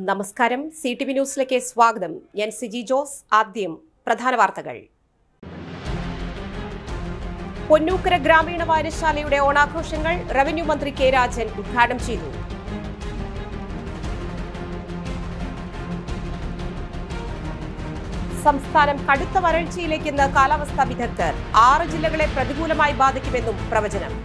നമസ്കാരം C T V ന്യൂസിലേക്ക് സ്വാഗതം ഞാൻ സിജി ജോസ് ആദ്യം പ്രധാന വാർത്തകൾ പൊന്നൂക്കര ഗ്രാമീണ വായനശാലയുടെ ഓണാഘോഷങ്ങൾ റവന്യൂ മന്ത്രി കെ രാജൻ ഉദ്ഘാടനം ചെയ്തു സംസ്ഥാനം കടുത്ത വരൾച്ചയിലേക്കെന്ന് കാലാവസ്ഥാ വിദഗ്ധർ ആറ് ജില്ലകളെ പ്രതികൂലമായി ബാധിക്കുമെന്നും പ്രവചനം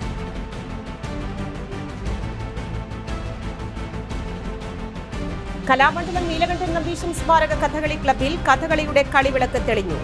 കലാമണ്ഡലം നീലകണ്ഠൻ നമ്പീശൻ സ്മാരക കഥകളി ക്ലബിൽ കഥകളിയുടെ കളിവിളക്ക് തെളിഞ്ഞു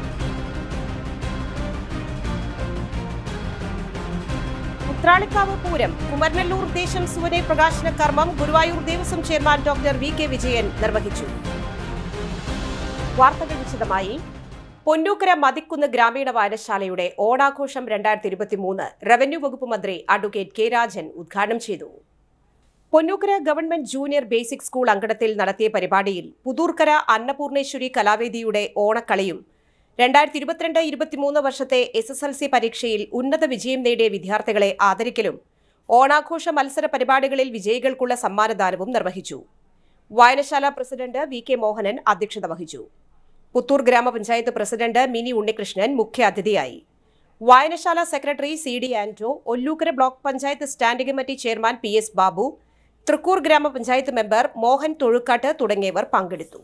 ഉത്രാളിക്കാവ് പൂരം കുമരനല്ലൂർ ദേശം സുവനെ പ്രകാശന കർമ്മം Guruvayur Devaswom chairman doctor V K Vijayan നിർവഹിച്ചു വാർത്തകൾ വിശദമായി പൊന്നൂക്കര മതിക്കുന്ന് ഗ്രാമീണ വായനശാലയുടെ ഓണാഘോഷം രണ്ടായിരത്തി ഇരുപത്തിമൂന്ന് റവന്യൂ വകുപ്പ് മന്ത്രി അഡ്വക്കേറ്റ് കെ രാജൻ ഉദ്ഘാടനം ചെയ്തു Ponnukkara government junior basic school അങ്കണത്തിൽ നടത്തിയ പരിപാടിയിൽ പുതൂർക്കര അന്നപൂർണേശ്വരി കലാവേദിയുടെ ഓണക്കളിയും രണ്ടായിരത്തി ഇരുപത്തിരണ്ട് ഇരുപത്തിമൂന്ന് വർഷത്തെ എസ് എസ് എൽ സി പരീക്ഷയിൽ ഉന്നത വിജയം നേടിയ വിദ്യാർത്ഥികളെ ആദരിക്കലും ഓണാഘോഷ മത്സര പരിപാടികളിൽ വിജയികൾക്കുള്ള സമ്മാനദാനവും നിർവഹിച്ചു വായനശാല പ്രസിഡന്റ് വി കെ മോഹനൻ അധ്യക്ഷത വഹിച്ചു പുത്തൂർ ഗ്രാമപഞ്ചായത്ത് പ്രസിഡന്റ് മിനി ഉണ്ണികൃഷ്ണൻ മുഖ്യാതിഥിയായി വായനശാല secretary C D Anto Ollukkara block panchayat standing committee chairman P S Babu Thrikkur ഗ്രാമപഞ്ചായത്ത് മെമ്പർ മോഹൻ തൊഴുക്കാട്ട് തുടങ്ങിയവർ പങ്കെടുത്തു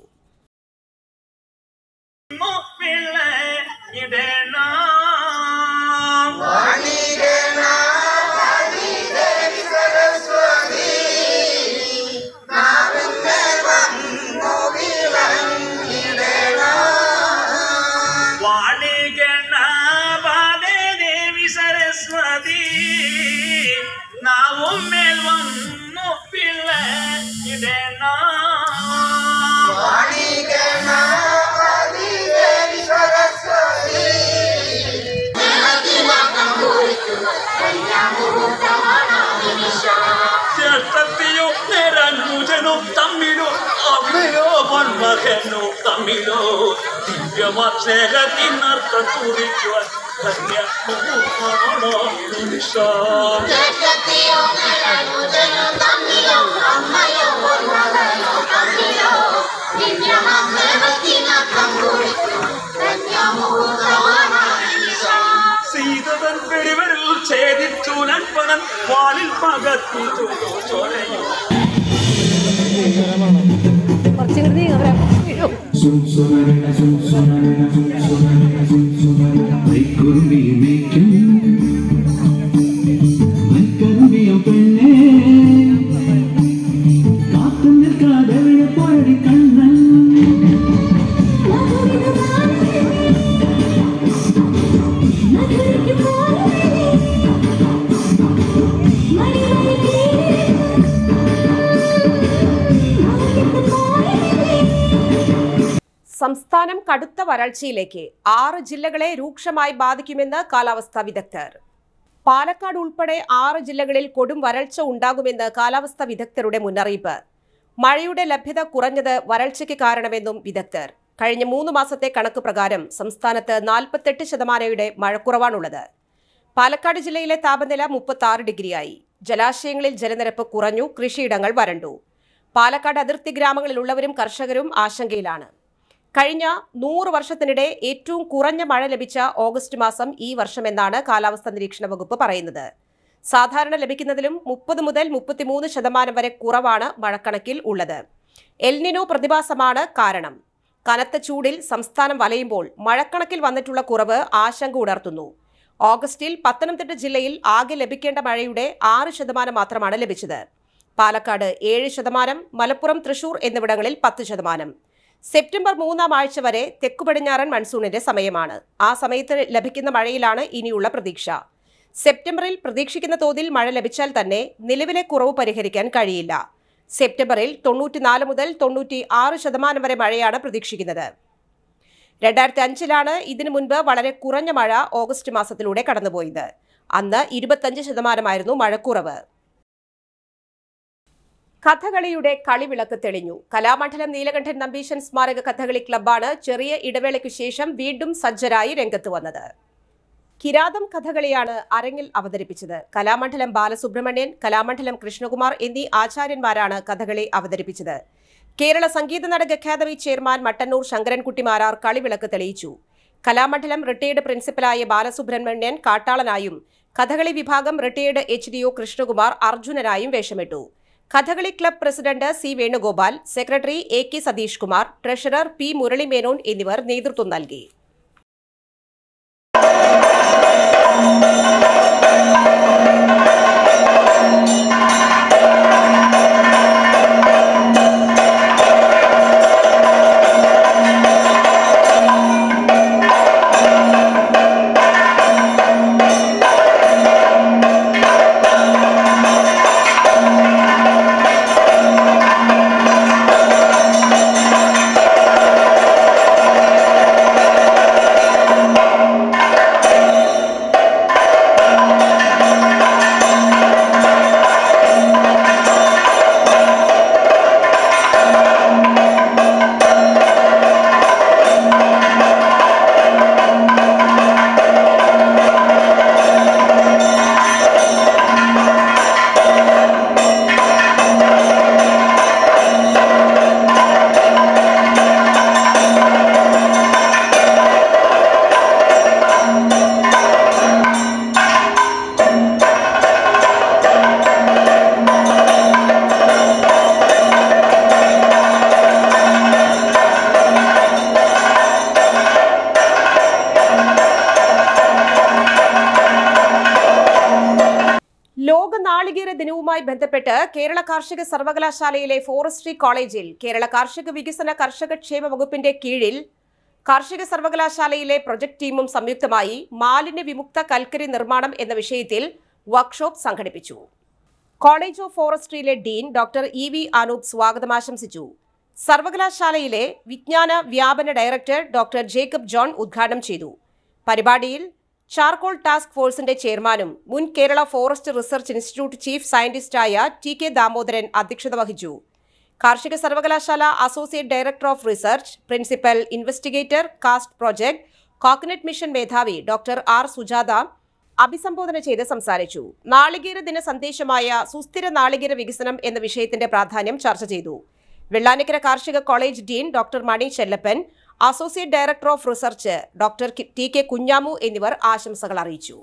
മുപ്പിള്ള ഇടണം വാണികണാപാതേ ദേവി സരസ്വതി നാവും മേൽ വന്നു പിള്ള ഇടണം ചേട്ടത്തിയോ നേരനുജനോ തമ്മിലോ അമ്മയോ മൺമകനോ തമ്മിലോ ദിവ്യമാ സ്നേഹത്തിനർത്ഥം കുറിക്കുവാൻ കന്യാകുമാരോ നിമിഷം സീതതൻ പിടിവരിൽ ഛേദിച്ചു നൻപണൻ വാലിൽ പകത്തിച്ചു ചോരയോ കൈക്കുറുമ്പിയും പെണ്ണേ കാത്തു നിൽക്കാതെ പോയടി കണ്ണൻ സംസ്ഥാനം കടുത്ത വരൾച്ചയിലേക്ക് ആറ് ജില്ലകളെ രൂക്ഷമായി ബാധിക്കുമെന്ന് കാലാവസ്ഥാ വിദഗ്ധർ പാലക്കാട് ഉൾപ്പെടെ ആറ് ജില്ലകളിൽ കൊടും വരൾച്ച ഉണ്ടാകുമെന്ന് കാലാവസ്ഥാ വിദഗ്ധരുടെ മുന്നറിയിപ്പ് മഴയുടെ ലഭ്യത കുറഞ്ഞത് വരൾച്ചയ്ക്ക് കാരണമെന്നും വിദഗ്ധർ കഴിഞ്ഞ മൂന്ന് മാസത്തെ കണക്ക് പ്രകാരം സംസ്ഥാനത്ത് നാൽപ്പത്തെട്ട് ശതമാനയുടെ മഴക്കുറവാണുള്ളത് പാലക്കാട് ജില്ലയിലെ താപനില മുപ്പത്തി ആറ് ഡിഗ്രിയായി ജലാശയങ്ങളിൽ ജലനിരപ്പ് കുറഞ്ഞു കൃഷിയിടങ്ങൾ വരണ്ടു പാലക്കാട് അതിർത്തി ഗ്രാമങ്ങളിലുള്ളവരും കർഷകരും ആശങ്കയിലാണ് കഴിഞ്ഞ നൂറ് വർഷത്തിനിടെ ഏറ്റവും കുറഞ്ഞ മഴ ലഭിച്ച ഓഗസ്റ്റ് മാസം ഈ വർഷമെന്നാണ് കാലാവസ്ഥാ നിരീക്ഷണ വകുപ്പ് പറയുന്നത് സാധാരണ ലഭിക്കുന്നതിലും മുപ്പത് മുതൽ മുപ്പത്തിമൂന്ന് ശതമാനം വരെ കുറവാണ് മഴക്കണക്കിൽ ഉള്ളത് എൽനിനോ പ്രതിഭാസമാണ് കാരണം കനത്ത ചൂടിൽ സംസ്ഥാനം വലയുമ്പോൾ മഴക്കണക്കിൽ വന്നിട്ടുള്ള കുറവ് ആശങ്ക ഉണർത്തുന്നു ഓഗസ്റ്റിൽ പത്തനംതിട്ട ജില്ലയിൽ ആകെ ലഭിക്കേണ്ട മഴയുടെ ആറ് ശതമാനം മാത്രമാണ് ലഭിച്ചത് പാലക്കാട് ഏഴ് ശതമാനം മലപ്പുറം തൃശൂർ എന്നിവിടങ്ങളിൽ പത്ത് ശതമാനം സെപ്റ്റംബർ മൂന്നാം ആഴ്ച വരെ തെക്കു പടിഞ്ഞാറൻ മൺസൂണിന്റെ സമയമാണ് ആ സമയത്ത് ലഭിക്കുന്ന മഴയിലാണ് ഇനിയുള്ള പ്രതീക്ഷ സെപ്റ്റംബറിൽ പ്രതീക്ഷിക്കുന്ന തോതിൽ മഴ ലഭിച്ചാൽ തന്നെ നിലവിലെ കുറവ് പരിഹരിക്കാൻ കഴിയില്ല സെപ്റ്റംബറിൽ തൊണ്ണൂറ്റിനാല് മുതൽ തൊണ്ണൂറ്റി ആറ് ശതമാനം വരെ മഴയാണ് പ്രതീക്ഷിക്കുന്നത് രണ്ടായിരത്തി അഞ്ചിലാണ് ഇതിനു മുൻപ് വളരെ കുറഞ്ഞ മഴ ഓഗസ്റ്റ് മാസത്തിലൂടെ കടന്നുപോയത് അന്ന് ഇരുപത്തഞ്ച് ശതമാനമായിരുന്നു മഴക്കുറവ് കഥകളിയുടെ കളിവിളക്ക് തെളിഞ്ഞു കലാമണ്ഡലം നീലകണ്ഠൻ നമ്പീശൻ സ്മാരക കഥകളി ക്ലബ്ബാണ് ചെറിയ ഇടവേളയ്ക്കു ശേഷം വീണ്ടും സജ്ജരായി രംഗത്ത് വന്നത് കിരാതം കഥകളിയാണ് അരങ്ങിൽ അവതരിപ്പിച്ചത് കലാമണ്ഡലം ബാലസുബ്രഹ്മണ്യൻ കലാമണ്ഡലം കൃഷ്ണകുമാർ എന്നീ ആചാര്യന്മാരാണ് കഥകളി അവതരിപ്പിച്ചത് കേരള സംഗീത നാടക അക്കാദമി ചെയർമാൻ മട്ടന്നൂർ ശങ്കരൻകുട്ടി മാരാർ കളിവിളക്ക് തെളിയിച്ചു കലാമണ്ഡലം റിട്ടയേർഡ് പ്രിൻസിപ്പലായ ബാലസുബ്രഹ്മണ്യൻ കാട്ടാളനായും കഥകളി വിഭാഗം retired H D O Krishnakumar അർജുനനായും വേഷമിട്ടു Kathakali club president C Venugopal secretary A K Satheesh Kumar treasurer P Murali Menon എന്നിവർ നേതൃത്വം നൽകി ലോക നാളികേര ദിനവുമായി ബന്ധപ്പെട്ട് കേരള കാർഷിക സർവകലാശാലയിലെ ഫോറസ്ട്രി കോളേജിൽ കേരള കാർഷിക വികസന കർഷക ക്ഷേമ വകുപ്പിന്റെ കീഴിൽ കാർഷിക സർവകലാശാലയിലെ പ്രൊജക്ട് ടീമും സംയുക്തമായി മാലിന്യ വിമുക്ത കൽക്കരി നിർമ്മാണം എന്ന വിഷയത്തിൽ വർക്ക്ഷോപ്പ് സംഘടിപ്പിച്ചു കോളേജ് ഓഫ് ഫോറസ്ട്രിയിലെ dean doctor E V Anoop സ്വാഗതം ആശംസിച്ചു സർവകലാശാലയിലെ വിജ്ഞാന വ്യാപന ഡയറക്ടർ ഡോക്ടർ ജേക്കബ് ജോൺ ഉദ്ഘാടനം ചെയ്തു പരിപാടിയിൽ ചാർക്കോൾ ടാസ്ക് ഫോഴ്സിന്റെ ചെയർമാനും മുൻ Kerala forest research institute chief സയന്റിസ്റ്റായ ടി കെ ദാമോദരൻ അധ്യക്ഷത വഹിച്ചു കാർഷിക സർവകലാശാല associate director of research principal investigator cast project coconut mission മേധാവി ഡോക്ടർ ആർ സുജാത അഭിസംബോധന ചെയ്ത് സംസാരിച്ചു നാളികേര ദിന സന്ദേശമായ സുസ്ഥിര നാളികേര വികസനം എന്ന വിഷയത്തിന്റെ പ്രാധാന്യം ചർച്ച ചെയ്തു വെള്ളാനിക്കര കാർഷിക college dean doctor Mani Chellappan associate director of research doctor കി- ടി കെ കുഞ്ഞാമു എന്നിവർ ആശംസകൾ അറിയിച്ചു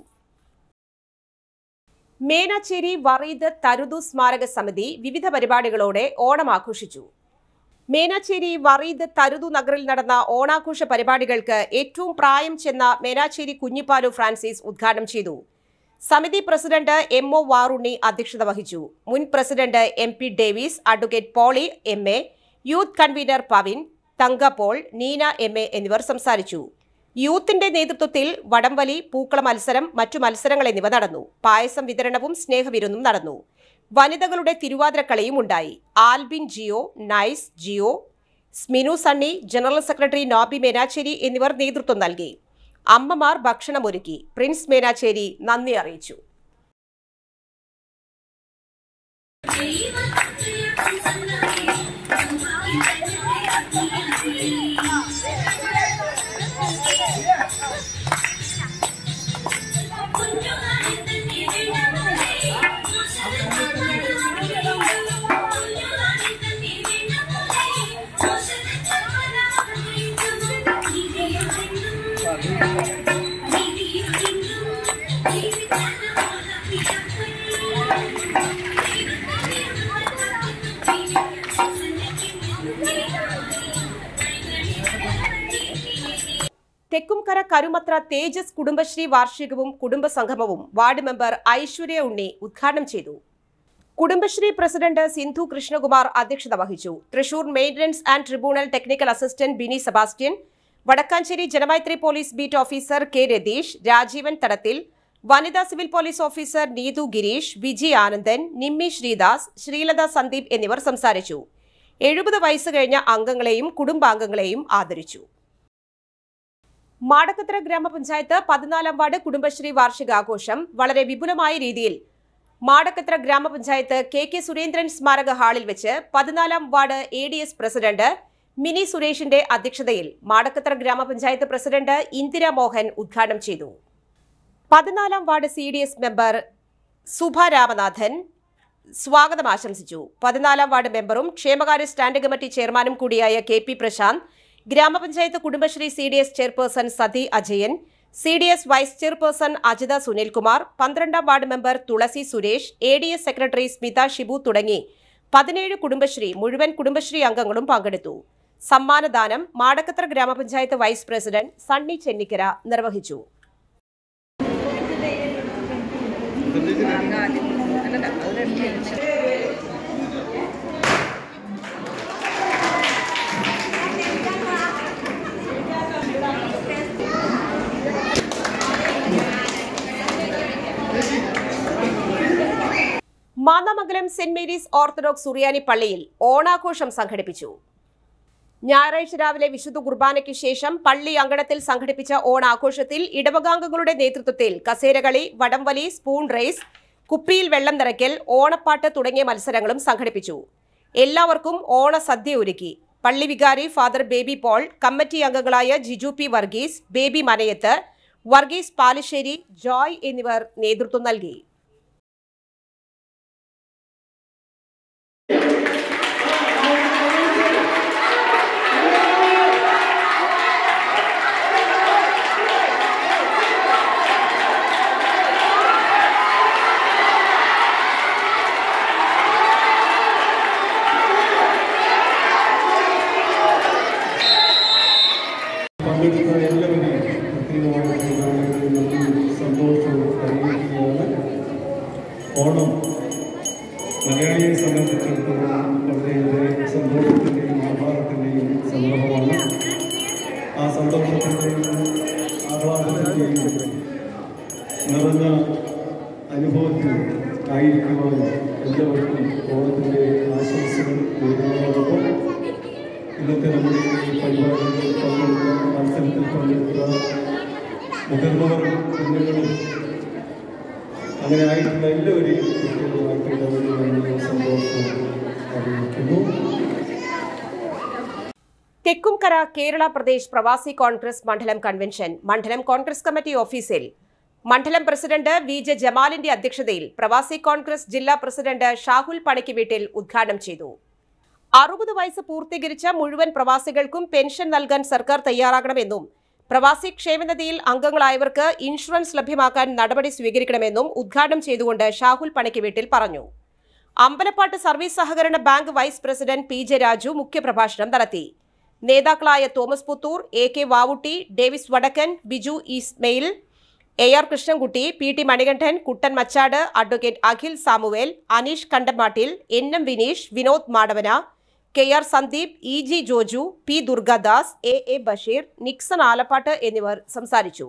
മേനാച്ചേരി വറീദ് തരുതു സ്മാരക സമിതി വിവിധ പരിപാടികളോടെ ഓണം ആഘോഷിച്ചു മേനാച്ചേരി വറീദ് തരുതു നഗറിൽ നടന്ന ഓണാഘോഷ പരിപാടികൾക്ക് ഏറ്റവും പ്രായം ചെന്ന മേനാച്ചേരി കുഞ്ഞിപ്പാലു ഫ്രാൻസിസ് ഉദ്ഘാടനം ചെയ്തു സമിതി പ്രസിഡന്റ് എം ഒ വാറുണ്ണി അധ്യക്ഷത വഹിച്ചു മുൻ president M P Davis advocate Poly M A youth convener Pavin Thanka Paul Neena M A എന്നിവർ സംസാരിച്ചു യൂത്തിന്റെ നേതൃത്വത്തിൽ വടംവലി പൂക്കള മത്സരം മറ്റു മത്സരങ്ങൾ എന്നിവ നടന്നു പായസം വിതരണവും സ്നേഹവിരുന്നും നടന്നു വനിതകളുടെ തിരുവാതിരക്കളിയും ഉണ്ടായി ആൽബിൻ ജിയോ നൈസ് ജിയോ സ്മിനു സണ്ണി ജനറൽ സെക്രട്ടറി നോബി മേനാച്ചേരി എന്നിവർ നേതൃത്വം നൽകി അമ്മമാർ ഭക്ഷണമൊരുക്കി പ്രിൻസ് മേനാച്ചേരി നന്ദി അറിയിച്ചു തെക്കുംകര കരുമത്ര തേജസ് കുടുംബശ്രീ വാർഷികവും കുടുംബ സംഗമവും വാർഡ് മെമ്പർ ഐശ്വര്യ ഉണ്ണി ഉദ്ഘാടനം ചെയ്തു കുടുംബശ്രീ പ്രസിഡന്റ് സിന്ധു കൃഷ്ണകുമാർ അധ്യക്ഷത വഹിച്ചു Thrissur maintenance and tribunal technical assistant Bini Sebastian Vadakkanchery Janamaithri police beat officer K Ratheesh Rajeevan Thadathil വനിതാ civil police officer Neethu Gireesh Viji Anandan Nimmi Sreedas Sreelatha Sandeep എന്നിവർ സംസാരിച്ചു എഴുപത് വയസ്സ് കഴിഞ്ഞ അംഗങ്ങളെയും കുടുംബാംഗങ്ങളെയും ആദരിച്ചു മാടക്കത്തറ ഗ്രാമപഞ്ചായത്ത് പതിനാലാം വാർഡ് കുടുംബശ്രീ വാർഷികാഘോഷം വളരെ വിപുലമായ രീതിയിൽ മാടക്കത്തറ ഗ്രാമപഞ്ചായത്ത് കെ കെ സുരേന്ദ്രൻ സ്മാരക ഹാളിൽ വെച്ച് പതിനാലാം ward A D S president Mini സുരേഷിന്റെ അധ്യക്ഷതയിൽ മാടക്കത്തറ ഗ്രാമപഞ്ചായത്ത് പ്രസിഡന്റ് ഇന്ദിര മോഹൻ ഉദ്ഘാടനം ചെയ്തു പതിനാലാം ward C D S member Subha Ramanathan സ്വാഗതം ആശംസിച്ചു പതിനാലാം വാർഡ് മെമ്പറും ക്ഷേമകാര്യ സ്റ്റാൻഡിംഗ് കമ്മിറ്റി ചെയർമാനും കൂടിയായ കെ പി പ്രശാന്ത് ഗ്രാമപഞ്ചായത്ത് Kudumbashree C D S chairperson Sathi Ajayan C D S vice chairperson Ajitha Sunilkumar പന്ത്രണ്ടാം ward member Thulasi Suresh A D S secretary Smitha Shibu തുടങ്ങി പതിനേഴ് കുടുംബശ്രീ മുഴുവൻ കുടുംബശ്രീ അംഗങ്ങളും പങ്കെടുത്തു സമ്മാനദാനം മാടക്കത്ര ഗ്രാമപഞ്ചായത്ത് വൈസ് പ്രസിഡന്റ് സണ്ണി ചെന്നിക്കര നിർവഹിച്ചു മാന്നാമംഗലം സെന്റ് മേരീസ് ഓർത്തഡോക്സ് സുറിയാനി പള്ളിയിൽ ഓണാഘോഷം സംഘടിപ്പിച്ചു ഞായറാഴ്ച രാവിലെ വിശുദ്ധ കുർബാനയ്ക്ക് ശേഷം പള്ളി അങ്കണത്തിൽ സംഘടിപ്പിച്ച ഓണാഘോഷത്തിൽ ഇടവകാംഗങ്ങളുടെ നേതൃത്വത്തിൽ കസേരകളി വടംവലി സ്പൂൺ റേസ് കുപ്പിയിൽ വെള്ളം നിറയ്ക്കൽ ഓണപ്പാട്ട് തുടങ്ങിയ മത്സരങ്ങളും സംഘടിപ്പിച്ചു എല്ലാവർക്കും ഓണസദ്യ ഒരുക്കി പള്ളി വികാരി ഫാദർ ബേബി പോൾ കമ്മിറ്റി അംഗങ്ങളായ Jiju P Varghese Baby Manayath Varghese Palissery Joy എന്നിവർ നേതൃത്വം നൽകി പങ്കെടുത്ത എല്ലാവരെയും പ്രത്യേകമായി നന്ദി സന്തോഷവും അറിയിക്കുകയാണ് ഓണം മലയാളിയെ സംബന്ധിച്ചിടത്തോളം വളരെയേറെ സന്തോഷത്തിൻ്റെയും ആഹ്ലാദത്തിൻ്റെയും സന്ദർഭമാണ് ആ സന്തോഷത്തിൻ്റെയും ആഹ്ലാദത്തിൻ്റെയും നിറഞ്ഞ അനുഭവത്തിൽ ആയിരിക്കുവാൻ എല്ലാവർക്കും ഓണത്തിൻ്റെ ആശംസകൾ നേരുന്നതോടൊപ്പം ഇന്നത്തെ നമ്മുടെ ഈ പരിപാടിയിൽ പങ്കെടുത്ത മത്സരത്തിൽ പങ്കെടുത്ത മുതിർന്നവർ കുഞ്ഞുങ്ങളും അങ്ങനെ ആയിട്ടുള്ള എല്ലാവരെയും പ്രത്യേകമായിട്ടുള്ള ഒരു വലിയ സന്തോഷം അറിയിക്കുന്നു തെക്കുംകര കേരള പ്രദേശ് പ്രവാസി കോൺഗ്രസ് മണ്ഡലം കൺവെൻഷൻ മണ്ഡലം കോൺഗ്രസ് കമ്മിറ്റി ഓഫീസിൽ മണ്ഡലം പ്രസിഡന്റ് വി ജെ ജമാലിന്റെ അധ്യക്ഷതയിൽ പ്രവാസി കോൺഗ്രസ് ജില്ലാ പ്രസിഡന്റ് ഷാഹുൽ പണിക്ക് വീട്ടിൽ ഉദ്ഘാടനം ചെയ്തു അറുപത് വയസ്സ് പൂർത്തീകരിച്ച മുഴുവൻ പ്രവാസികൾക്കും പെൻഷൻ നൽകാൻ സർക്കാർ തയ്യാറാകണമെന്നും പ്രവാസി ക്ഷേമനിധിയിൽ അംഗങ്ങളായവർക്ക് ഇൻഷുറൻസ് ലഭ്യമാക്കാൻ നടപടി സ്വീകരിക്കണമെന്നും ഉദ്ഘാടനം ചെയ്തുകൊണ്ട് ഷാഹുൽ പണിക്ക് വീട്ടിൽ പറഞ്ഞു അമ്പലപ്പാട്ട് സർവീസ് സഹകരണ bank vice president P J Raju മുഖ്യപ്രഭാഷണം നടത്തി നേതാക്കളായ Thomas Puthur A K Vavutty Davis Vadakkan Biju Ismail A R Krishnankutty P T Manikandan Kuttan Machad advocate Akhil Samuel Aneesh Kandamattil N M Vineesh Vinod Madavana K R Sandeep E G Joju P Durgadas A A Basheer Nixon Alappatt എന്നിവർ സംസാരിച്ചു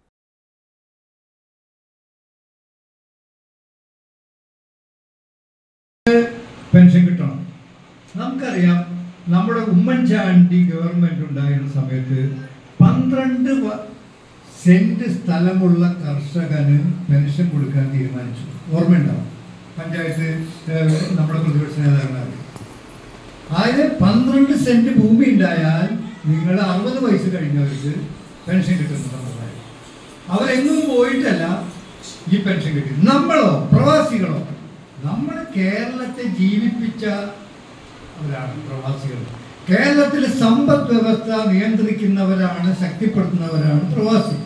പെൻഷൻ കിട്ടണം നമുക്കറിയാം നമ്മുടെ ഉമ്മൻചാണ്ടി ഗവൺമെന്റ് ഉണ്ടായിരുന്ന സമയത്ത് പന്ത്രണ്ട് വ- സെന്റ് സ്ഥലമുള്ള കർഷകന് പെൻഷൻ കൊടുക്കാൻ തീരുമാനിച്ചു ഓർമ്മയുണ്ടാവും പഞ്ചായത്ത് ഏഹ്, നമ്മുടെ പ്രതിപക്ഷ നേതാക്കന്മാർ അതായത് പന്ത്രണ്ട് സെന്റ് ഭൂമി ഉണ്ടായാൽ നിങ്ങൾ അറുപത് വയസ്സ് കഴിഞ്ഞവർക്ക് പെൻഷൻ കിട്ടുന്ന സമ്പ്രദായം അവരെങ്ങും പോയിട്ടല്ല ഈ പെൻഷൻ കിട്ടി നമ്മളോ പ്രവാസികളോ നമ്മൾ കേരളത്തെ ജീവിപ്പിച്ച അവരാണ് പ്രവാസികൾ കേരളത്തിലെ സമ്പദ് വ്യവസ്ഥ നിയന്ത്രിക്കുന്നവരാണ് ശക്തിപ്പെടുത്തുന്നവരാണ് പ്രവാസി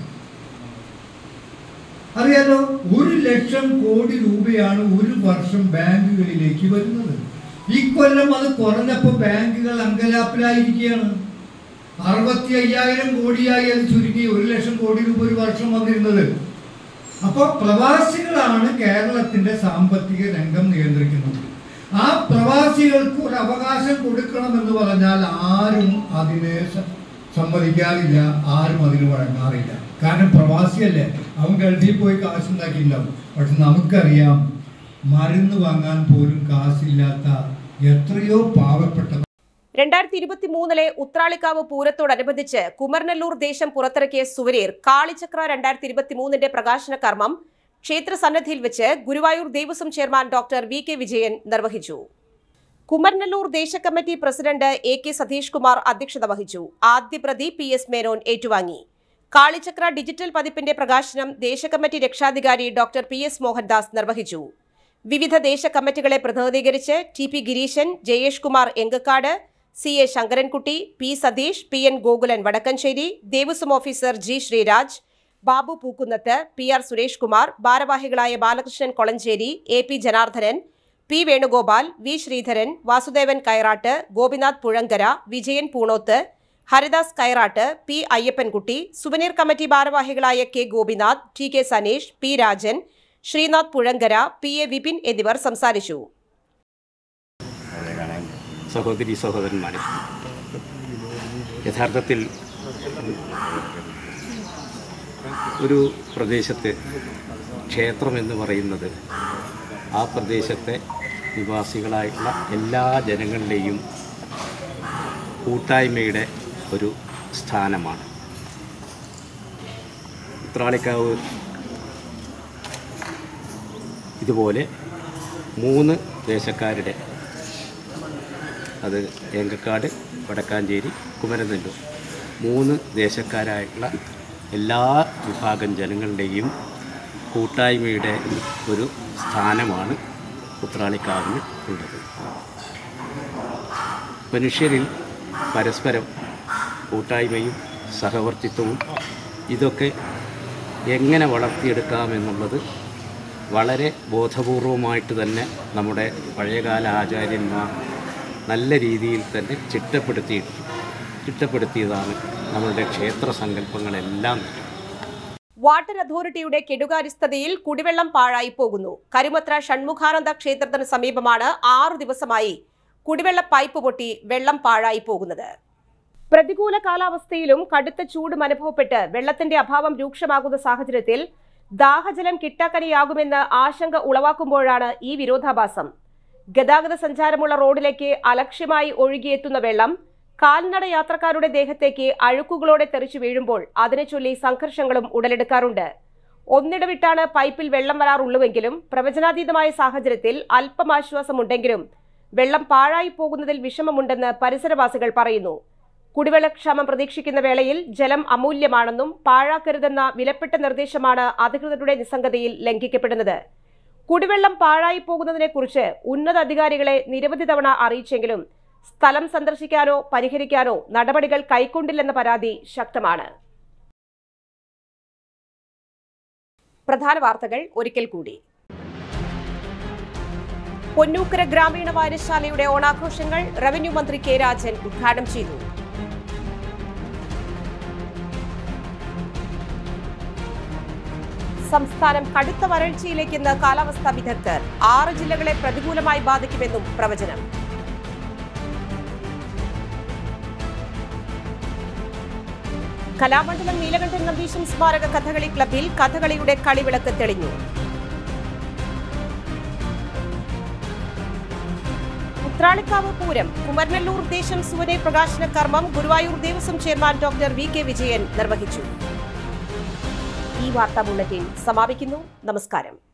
അറിയാലോ ഒരു ലക്ഷം കോടി രൂപയാണ് ഒരു വർഷം ബാങ്കുകളിലേക്ക് വരുന്നത് ഇക്കൊല്ലം അത് കുറഞ്ഞപ്പോൾ ബാങ്കുകൾ അങ്കലാപ്പിലായിരിക്കുകയാണ് അറുപത്തി അയ്യായിരം കോടിയായി അത് ചുരുങ്ങി ഒരു ലക്ഷം കോടി രൂപ ഒരു വർഷം വന്നിരുന്നത് അപ്പോൾ പ്രവാസികളാണ് കേരളത്തിന്റെ സാമ്പത്തിക രംഗം നിയന്ത്രിക്കുന്നത് ആ പ്രവാസികൾക്ക് ഒരു അവകാശം കൊടുക്കണമെന്ന് പറഞ്ഞാൽ ആരും അതിന് സ- സമ്മതിക്കാറില്ല ആരും അതിന് വഴങ്ങാറില്ല കാരണം പ്രവാസിയല്ലേ അവൻ ഗൾഫിൽ പോയി കാശുണ്ടാക്കിയിട്ടുണ്ടാവും പക്ഷെ നമുക്കറിയാം മരുന്ന് വാങ്ങാൻ പോലും കാശില്ലാത്ത എത്രയോ പാവപ്പെട്ട രണ്ടായിരത്തി ഇരുപത്തി മൂന്നിലെ ഉത്രാളിക്കാവ് പൂരത്തോടനുബന്ധിച്ച് കുമരനെല്ലൂർ ദേശം പുറത്തിറക്കിയ സുവനീർ കാളിചക്ര രണ്ടായിരത്തി ഇരുപത്തി മൂന്നിന്റെ പ്രകാശന കർമ്മം ക്ഷേത്ര സന്നദ്ധിയിൽ വെച്ച് Guruvayur Devaswom chairman doctor V K Vijayan നിർവഹിച്ചു കുമരനെല്ലൂർ ദേശകമ്മിറ്റി president A K Satheesh Kumar അധ്യക്ഷത വഹിച്ചു ആദ്യ പ്രതി പി എസ് മേനോൻ ഏറ്റുവാങ്ങി കാളിചക്ര ഡിജിറ്റൽ പതിപ്പിന്റെ പ്രകാശനം ദേശകമ്മിറ്റി രക്ഷാധികാരി ഡോക്ടർ പി എസ് മോഹൻദാസ് നിർവഹിച്ചു വിവിധ ദേശ കമ്മിറ്റികളെ പ്രതിനിധീകരിച്ച് T P Gireesan Jayesh Kumar Engakkad C A Sankarankutty P Satheesh P N Gokulan Vadakkanchery Devaswom officer G Sreeraj Babu Pookkunnath P R Suresh Kumar ഭാരവാഹികളായ Balakrishnan Kolanchery A P Janardhanan P Venugopal V Sreedharan Vasudevan Kairatt Gopinath Puzhankara Vijayan Poonoth Haridas Kairatt P Ayyappankutty souvenir committee ഭാരവാഹികളായ K Gopinath T K Saneesh P Rajan Sreenath Puzhankara P A Vipin എന്നിവർ സംസാരിച്ചു സഹോദരി സഹോദരന്മാരെ യഥാർത്ഥത്തിൽ ഒരു പ്രദേശത്ത് ക്ഷേത്രമെന്ന് പറയുന്നത് ആ പ്രദേശത്തെ നിവാസികളായിട്ടുള്ള എല്ലാ ജനങ്ങളുടെയും കൂട്ടായ്മയുടെ ഒരു സ്ഥാനമാണ് ഉത്രാളിക്കാവ് ഇതുപോലെ മൂന്ന് ദേശക്കാരുടെ അത് ഏങ്കക്കാട് വടക്കാഞ്ചേരി കുമരനെല്ലൂർ മൂന്ന് ദേശക്കാരായിട്ടുള്ള എല്ലാ വിഭാഗം ജനങ്ങളുടെയും കൂട്ടായ്മയുടെ ഒരു സ്ഥാനമാണ് ഉത്രാളിക്കാവിന് ഉള്ളത് മനുഷ്യരിൽ പരസ്പരം കൂട്ടായ്മയും സഹവർത്തിത്വവും ഇതൊക്കെ എങ്ങനെ വളർത്തിയെടുക്കാമെന്നുള്ളത് വളരെ ബോധപൂർവമായിട്ട് തന്നെ നമ്മുടെ പഴയകാല ആചാര്യന്മാർ നല്ല രീതിയിൽ തന്നെ ചിട്ടപ്പെടുത്തിയിട്ട് ചിട്ടപ്പെടുത്തിയതാണ് നമ്മളുടെ ക്ഷേത്ര സങ്കല്പങ്ങളെല്ലാം വാട്ടർ അതോറിറ്റിയുടെ കെടുകാര്യസ്ഥതയിൽ കുടിവെള്ളം പാഴായി പോകുന്നു കരുമത്ര ഷൺമുഖാനന്ദ ക്ഷേത്രത്തിന് സമീപമാണ് ആറു ദിവസമായി കുടിവെള്ള പൈപ്പ് പൊട്ടി വെള്ളം പാഴായി പോകുന്നത് പ്രതികൂല കാലാവസ്ഥയിലും കടുത്ത ചൂടും അനുഭവപ്പെട്ട് വെള്ളത്തിന്റെ അഭാവം രൂക്ഷമാകുന്ന സാഹചര്യത്തിൽ ദാഹജലം കിട്ടാക്കനിയാകുമെന്ന് ആശങ്ക ഉളവാക്കുമ്പോഴാണ് ഈ വിരോധാഭാസം ഗതാഗത സഞ്ചാരമുള്ള റോഡിലേക്ക് അലക്ഷ്യമായി ഒഴുകിയെത്തുന്ന വെള്ളം കാൽനട യാത്രക്കാരുടെ ദേഹത്തേക്ക് അഴുക്കുകളോടെ തെറിച്ചു വീഴുമ്പോൾ അതിനെ ചൊല്ലി സംഘർഷങ്ങളും ഉടലെടുക്കാറുണ്ട് ഒന്നിടവിട്ടാണ് പൈപ്പിൽ വെള്ളം വരാറുള്ളുവെങ്കിലും പ്രവചനാതീതമായ സാഹചര്യത്തിൽ അല്പം ആശ്വാസമുണ്ടെങ്കിലും വെള്ളം പാഴായി പോകുന്നതിൽ വിഷമമുണ്ടെന്ന് പരിസരവാസികൾ പറയുന്നു കുടിവെള്ളക്ഷാമം പ്രതീക്ഷിക്കുന്ന വേളയിൽ ജലം അമൂല്യമാണെന്നും പാഴാക്കരുതെന്ന വിലപ്പെട്ട നിർദ്ദേശമാണ് അധികൃതരുടെ നിസ്സംഗതയിൽ ലംഘിക്കപ്പെടുന്നത് കുടിവെള്ളം പാഴായി പോകുന്നതിനെക്കുറിച്ച് ഉന്നത അധികാരികളെ നിരവധി തവണ അറിയിച്ചെങ്കിലും സ്ഥലം സന്ദർശിക്കാനോ പരിഹരിക്കാനോ നടപടികൾ കൈക്കൊണ്ടില്ലെന്ന പരാതി ശക്തമാണ് പ്രധാന വാർത്തകൾ ഒരിക്കൽ കൂടി പൊന്നൂക്കര ഗ്രാമീണ വായനശാലയുടെ ഓണാഘോഷങ്ങൾ റവന്യൂ മന്ത്രി കെ രാജൻ ഉദ്ഘാടനം ചെയ്തു സംസ്ഥാനം കടുത്ത വരൾച്ചയിലേക്കെന്ന് കാലാവസ്ഥാ വിദഗ്ധർ ആറ് ജില്ലകളെ പ്രതികൂലമായി ബാധിക്കുമെന്നും പ്രവചനം കലാമണ്ഡലം നീലകണ്ഠൻ നമ്പീശൻ സ്മാരക കഥകളി ക്ലബിൽ കഥകളിയുടെ കളിവിളക്ക് തെളിഞ്ഞു ഉത്രാളിക്കാവ് പൂരം കുമരനെല്ലൂർ ദേശം സുവനെ പ്രകാശന കർമ്മം Guruvayur Devaswom chairman doctor V K Vijayan നിർവഹിച്ചു ഈ വാർത്താ ബുള്ളറ്റിൻ സമാപിക്കുന്നു നമസ്കാരം